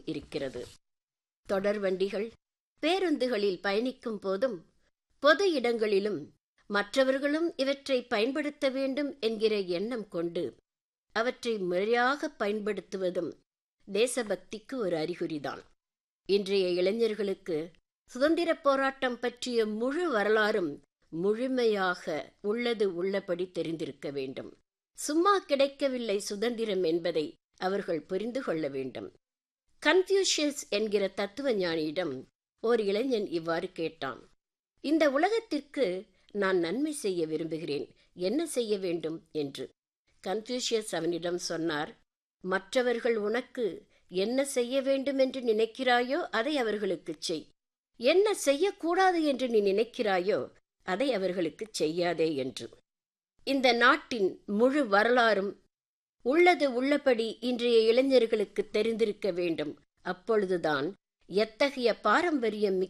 இருக்கிறது தொடர் வண்டிகள் பேருந்துகளில் பயணிக்கும் போதும் பொது இடங்களிலும் மற்றவர்களும் இவற்றை பயன்படுத்த வேண்டும் என்கிற எண்ணம் கொண்டு அவற்றை முறையாக பயன்படுத்துவதும் தேசபக்திக்கு ஒரு அறிகுறிதான் இன்றைய இளைஞர்களுக்கு சுதந்திர போராட்டம் பற்றிய முழு வரலாறும் முழுமையாக உள்ளது உள்ளபடி தெரிந்திருக்க வேண்டும் சும்மா கிடைக்கவில்லை சுதந்திரம் என்பதை அவர்கள் புரிந்து கொள்ள வேண்டும் கன்ஃபியூஷியஸ் என்கிற தத்துவ ஞானியிடம் ஓர் இளைஞன் இவ்வாறு கேட்டான் இந்த உலகத்திற்கு நான் நன்மை செய்ய விரும்புகிறேன் என்ன செய்ய வேண்டும் என்று கன்ஃபியூஷியஸ் அவனிடம் சொன்னார் மற்றவர்கள் உனக்கு என்ன செய்ய வேண்டும் என்று நினைக்கிறாயோ அதை அவர்களுக்கு செய் என்ன செய்யக்கூடாது என்று நீ நினைக்கிறாயோ அதை அவர்களுக்கு செய்யாதே என்று இந்த நாட்டின் முழு வரலாறும் உள்ளது உள்ளபடி இன்றைய இளைஞர்களுக்கு தெரிந்திருக்க வேண்டும் அப்பொழுதுதான் எத்தகைய பாரம்பரியம்